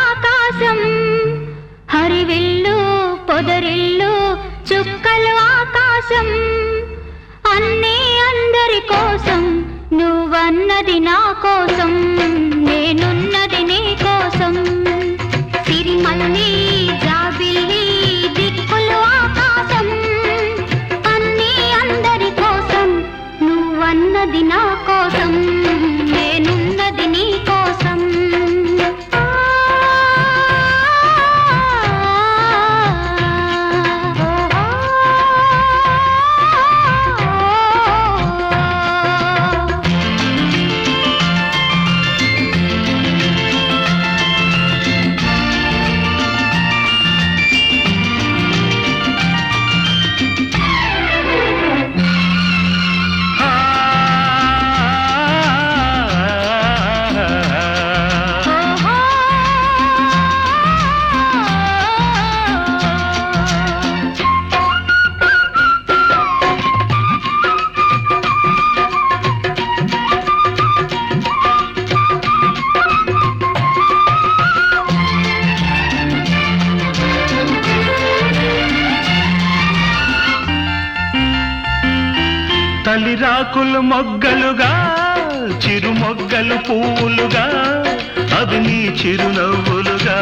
ఆకాశం హరివిల్లు పొదరిల్లు చుక్కలు ఆకాశం అన్నీ అందరి కోసం నువ్వన్నది నా కోసం నేనున్నది నీ కోసం సిరిమల్లి జాబిల్లి దిక్కులు ఆకాశం అన్నీ అందరి కోసం నువ్వన్నది నా కోసం నేనున్నది నీ కోసం తలిరాకులు మొగ్గలుగా చిరు మొగ్గలు పువ్వులుగా అవి నీ చిరునవ్వులుగా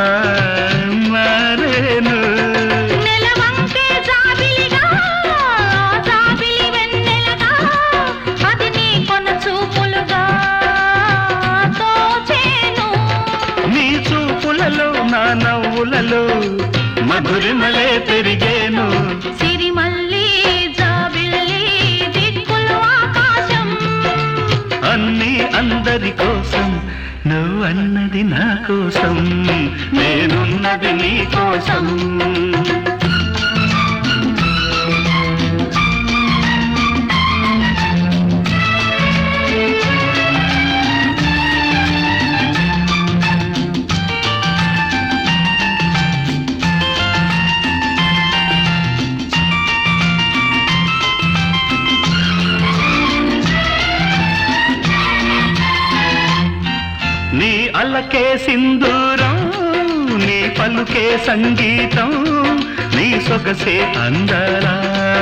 మారేను నెలవంకే జాబిలిగా జాబిలి వెన్నెలగా అది నీ కొన చూపులుగా తోచేను నీ చూపులలో నా నవ్వులలో మధురిమలే పెరిగేను సిరిమల్లి జాబిల్లి దిక్కులు ఆకాశం అన్నీ అందరి కోసం నువ్వన్నది నా కోసం నేనున్నది నీ కోసం నీ అల్లకే సింధూరం నీ పలుకే సంగీతం నీ సొగసే అందరా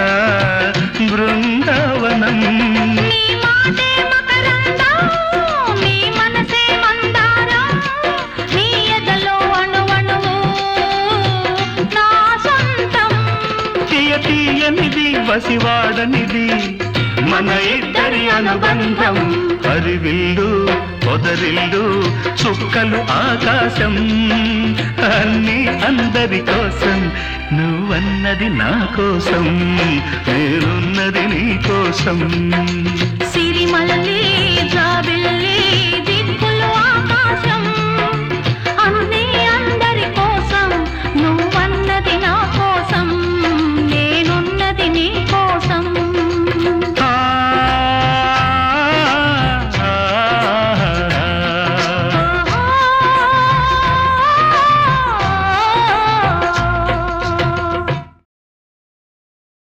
బృందావనం నీ మాటే మకరందం నీ మనసే మందారం నీ ఎదలో అణువణువు నా సొంతం తీయ తీయనిది వసివాడనిది మన ఇద్దరి అనుబంధం హరివిల్లు పొదరిల్లు చుక్కలు ఆకాశం అన్ని అందరి కోసం నువ్వన్నది నా కోసం నేనున్నది నీ కోసం సిరిమల్లి జాబిల్లి దిక్కులు ఆకాశం